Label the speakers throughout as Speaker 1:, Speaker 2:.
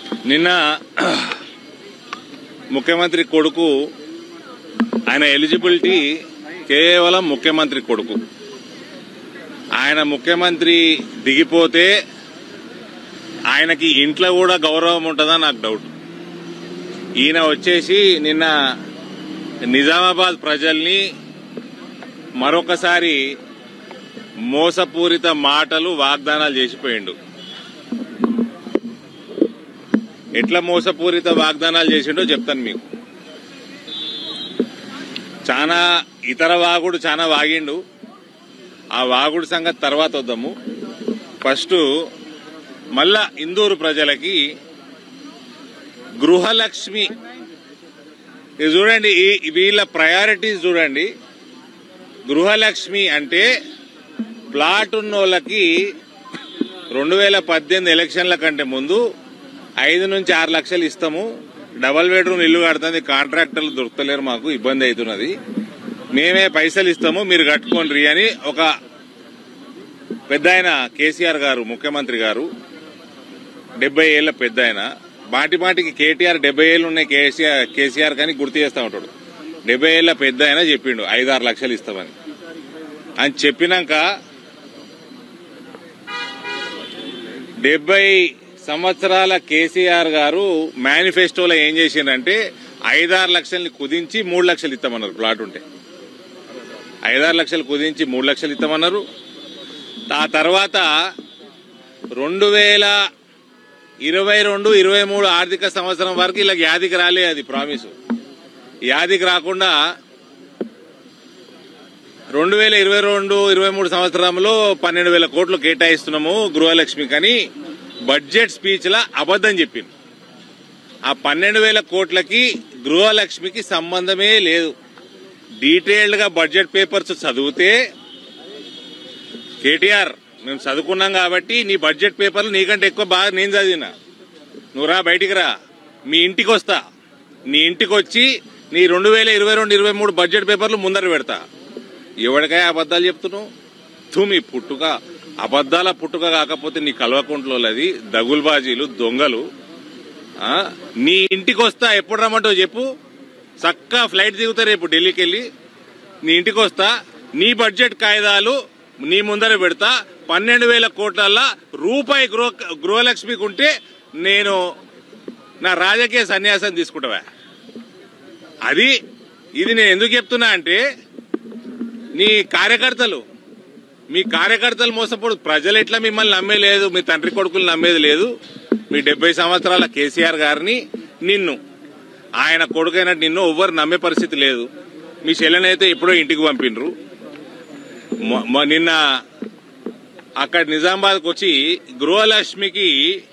Speaker 1: నిన్న ముఖ్యమంత్రి కొడుకు ఆయన ఎలిజిబిలిటీ కేవలం ముఖ్యమంత్రి కొడుకు ఆయన ముఖ్యమంత్రి దిగిపోతే ఆయనకి ఇంట్లో కూడా గౌరవం ఉంటుందా నాకు డౌట్ ఈయన వచ్చేసి నిన్న నిజామాబాద్ ప్రజల్ని మరొకసారి మోసపూరిత మాటలు వాగ్దానాలు చేసిపోయిండు ఎట్లా మోసపూరిత వాగ్దానాలు చేసిండో చెప్తాను మీకు చాలా ఇతర వాగుడు చాలా వాగిండు ఆ వాగుడు సంగతి తర్వాత వద్దాము ఫస్ట్ మళ్ళా ఇందూరు ప్రజలకి గృహలక్ష్మి ఇది చూడండి ఈ వీళ్ళ ప్రయారిటీస్ చూడండి గృహలక్ష్మి అంటే ప్లాట్ ఉన్నోళ్ళకి రెండు వేల పద్దెనిమిది ఎలక్షన్ల కంటే ముందు ఐదు నుంచి ఆరు లక్షలు ఇస్తాము డబల్ బెడ్రూమ్ ఇల్లు కడుతుంది కాంట్రాక్టర్లు దొరకలేరు మాకు ఇబ్బంది అవుతున్నది మేమే పైసలు ఇస్తాము మీరు కట్టుకోండి అని ఒక పెద్ద ఆయన కేసీఆర్ గారు ముఖ్యమంత్రి గారు డెబ్బై ఏళ్ల పెద్ద ఆయన మాటి మాటికి కేటీఆర్ డెబ్బై ఏళ్ళు ఉన్నాయి కేసీఆర్ కేసీఆర్ కానీ గుర్తు చేస్తా ఉంటాడు డెబ్బై ఏళ్ల పెద్ద ఆయన చెప్పిండు ఐదు ఆరు లక్షలు ఇస్తామని అని చెప్పినాక డెబ్బై సంవత్సరాల కేసీఆర్ గారు మేనిఫెస్టోలో ఏం చేసిండంటే ఐదారు లక్షల్ని కుదించి మూడు లక్షలు ఇస్తామన్నారు ప్లాట్ ఉంటే ఐదారు లక్షలు కుదించి మూడు లక్షలు ఇస్తామన్నారు ఆ తర్వాత రెండు వేల ఇరవై రెండు ఇరవై మూడు ఆర్థిక సంవత్సరం వరకు ఇలా యాదికి రాలే అది ప్రామిస్ యాదికి రాకుండా రెండు వేల ఇరవై రెండు ఇరవై మూడు సంవత్సరంలో పన్నెండు వేల కోట్లు కేటాయిస్తున్నాము గృహలక్ష్మి కానీ బడ్జెట్ స్పీచ్ లా అబద్దం చెప్పింది ఆ పన్నెండు వేల కోట్లకి గృహలక్ష్మికి సంబంధమే లేదు డీటెయిల్డ్ గా బడ్జెట్ పేపర్స్ చదివితే కేటీఆర్ మేము చదువుకున్నాం కాబట్టి నీ బడ్జెట్ పేపర్లు నీకంటే ఎక్కువ బాగా నేను చదివినా నువ్వు రా బయటికి రా మీ ఇంటికి వస్తా నీ ఇంటికి వచ్చి నీ రెండు వేల ఇరవై రెండు ఇరవై మూడు బడ్జెట్ పేపర్లు ముందర పెడతా ఎవరికై అబద్ధాలు చెప్తున్నావు తుమి పుట్టుక అబద్ధాల పుట్టుక కాకపోతే నీ కల్వకుంట్లోది దగుల్బాజీలు దొంగలు ఆ, నీ ఇంటికి వస్తా ఎప్పుడు రమ్మంటావు చెప్పు చక్కగా ఫ్లైట్ దిగుతా రేపు ఢిల్లీకి వెళ్ళి నీ ఇంటికి వస్తా నీ బడ్జెట్ కాయిదాలు నీ ముందర పెడతా పన్నెండు వేల కోట్లల్లా రూపాయి గృహ గృహలక్ష్మికి ఉంటే నేను నా రాజకీయ సన్యాసం తీసుకుంటావా అది ఇది నేను ఎందుకు చెప్తున్నా అంటే నీ కార్యకర్తలు మీ కార్యకర్తలు మోసపోడు ప్రజలు ఎట్లా మిమ్మల్ని నమ్మేలేదు మీ తండ్రి కొడుకులు నమ్మేది లేదు మీ డెబ్బై సంవత్సరాల కేసీఆర్ గారిని నిన్ను ఆయన కొడుకైన నిన్ను ఎవ్వరు నమ్మే పరిస్థితి లేదు మీ చెల్లెనైతే ఎప్పుడో ఇంటికి పంపిండ్రు మొ- మొ- నిన్న అక్కడ నిజామాబాద్కి వచ్చి గృహలక్ష్మికి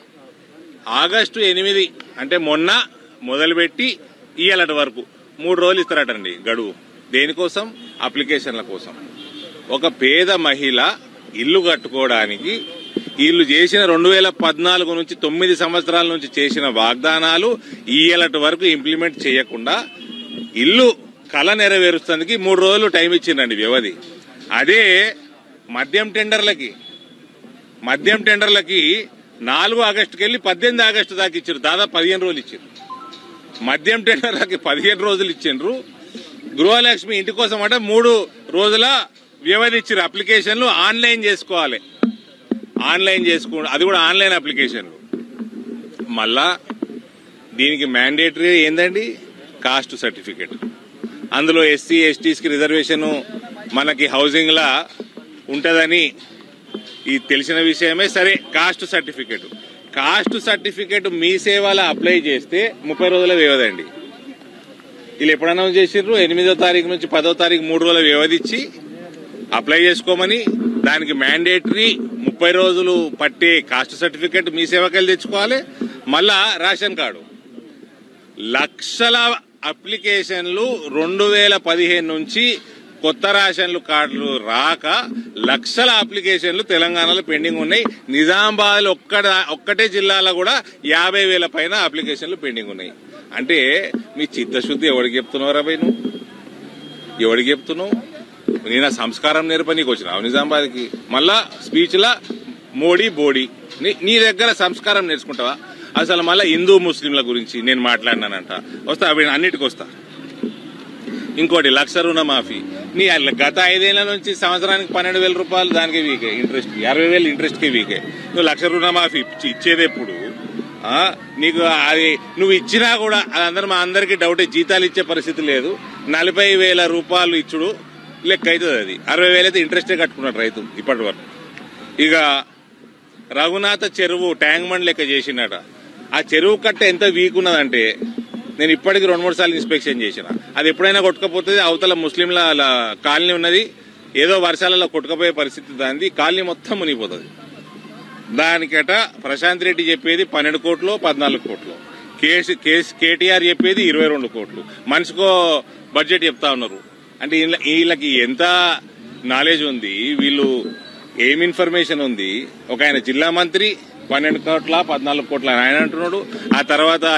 Speaker 1: ఆగస్టు ఎనిమిది అంటే మొన్న మొదలుపెట్టి ఇయ్యాలటి వరకు మూడు రోజులు ఇస్తారటండి గడువు దేనికోసం అప్లికేషన్ల కోసం ఒక పేద మహిళ ఇల్లు కట్టుకోవడానికి వీళ్ళు చేసిన రెండు వేల పద్నాలుగు నుంచి తొమ్మిది సంవత్సరాల నుంచి చేసిన వాగ్దానాలు ఇయ్యలటి వరకు ఇంప్లిమెంట్ చేయకుండా ఇల్లు కళ నెరవేరుస్తుంది మూడు రోజులు టైం ఇచ్చిందండి వ్యవధి అదే మద్యం టెండర్లకి మద్యం టెండర్లకి నాలుగు ఆగస్టుకి వెళ్ళి పద్దెనిమిది ఆగస్టు దాకా ఇచ్చారు దాదాపు పదిహేను రోజులు ఇచ్చారు మద్యం టెండర్లకి పదిహేను రోజులు ఇచ్చిండ్రు గృహలక్ష్మి ఇంటి కోసం అంటే మూడు రోజుల వ్యవధి ఇచ్చారు అప్లికేషన్లు ఆన్లైన్ చేసుకోవాలి ఆన్లైన్ చేసుకో అది కూడా ఆన్లైన్ అప్లికేషన్లు మళ్ళా దీనికి మ్యాండేటరీ ఏందండి కాస్ట్ సర్టిఫికేట్ అందులో ఎస్సీ ఎస్టీస్కి రిజర్వేషన్ మనకి హౌసింగ్ లా ఉంటుందని ఈ తెలిసిన విషయమే సరే కాస్ట్ సర్టిఫికేట్ కాస్ట్ సర్టిఫికేట్ మీ సేవలో అప్లై చేస్తే ముప్పై రోజుల వ్యవధి వీళ్ళు ఎప్పుడు అనౌన్స్ చేసిర్రు ఎనిమిదో తారీఖు నుంచి పదో తారీఖు మూడు రోజుల వ్యవధి ఇచ్చి అప్లై చేసుకోమని దానికి మ్యాండేటరీ ముప్పై రోజులు పట్టే కాస్ట్ సర్టిఫికేట్ మీ సేవకెళ్ళి తెచ్చుకోవాలి మళ్ళా రేషన్ కార్డు లక్షల అప్లికేషన్లు రెండు వేల పదిహేను నుంచి కొత్త రేషన్లు కార్డులు రాక లక్షల అప్లికేషన్లు తెలంగాణలో పెండింగ్ ఉన్నాయి నిజామాబాద్ ఒక్కడ ఒక్కటే జిల్లాలో కూడా యాభై వేల పైన అప్లికేషన్లు పెండింగ్ ఉన్నాయి అంటే మీ చిత్తశుద్ధి ఎవరికి చెప్తున్నావు రాబాయ్ నువ్వు ఎవరికి చెప్తున్నావు నేను ఆ సంస్కారం నేర్పనీకి వచ్చినావు నిజామాబాద్కి మళ్ళా స్పీచ్లా మోడీ బోడీ నీ- నీ దగ్గర సంస్కారం నేర్చుకుంటావా అసలు మళ్ళీ హిందూ ముస్లింల గురించి నేను మాట్లాడినానంట వస్తా అవి అన్నిటికి వస్తా ఇంకోటి లక్ష రుణమాఫీ నీ అల్ల గత ఐదేళ్ల నుంచి సంవత్సరానికి పన్నెండు వేల రూపాయలు దానికి వీకే ఇంట్రెస్ట్ అరవై వేలు ఇంట్రెస్ట్కి వీకే నువ్వు లక్ష రుణమాఫీ ఇచ్చి- ఇచ్చేది ఎప్పుడు ఆ, నీకు అది నువ్వు ఇచ్చినా కూడా అదందరూ మా అందరికీ డౌట్ జీతాలు ఇచ్చే పరిస్థితి లేదు నలభై వేల రూపాయలు ఇచ్చుడు లెక్క అవుతుంది అది అరవై వేలు అయితే ఇంట్రెస్టే కట్టుకున్నాడు రైతు ఇప్పటి వరకు ఇక రఘునాథ చెరువు ట్యాంక్ బండ్ లెక్క చేసినట ఆ చెరువు కట్ట ఎంత వీక్ ఉన్నదంటే నేను ఇప్పటికి రెండు మూడు సార్లు ఇన్స్పెక్షన్ చేసిన అది ఎప్పుడైనా కొట్టుకపోతుంది అవతల ముస్లింల అలా కాలనీ ఉన్నది ఏదో వర్షాలలో కొట్టుకపోయే పరిస్థితి దానిది కాలనీ మొత్తం మునిగిపోతుంది దానికట ప్రశాంత్ రెడ్డి చెప్పేది పన్నెండు కోట్లు పద్నాలుగు కోట్లు కేసు కేసు కేటీఆర్ చెప్పేది ఇరవై రెండు కోట్లు మనిషికో బడ్జెట్ చెప్తా ఉన్నారు అంటే వీళ్ళ- వీళ్ళకి ఎంత నాలెడ్జ్ ఉంది వీళ్ళు ఏం ఇన్ఫర్మేషన్ ఉంది ఒక ఆయన జిల్లా మంత్రి పన్నెండు కోట్ల పద్నాలుగు కోట్ల అని ఆయన అంటున్నాడు ఆ తర్వాత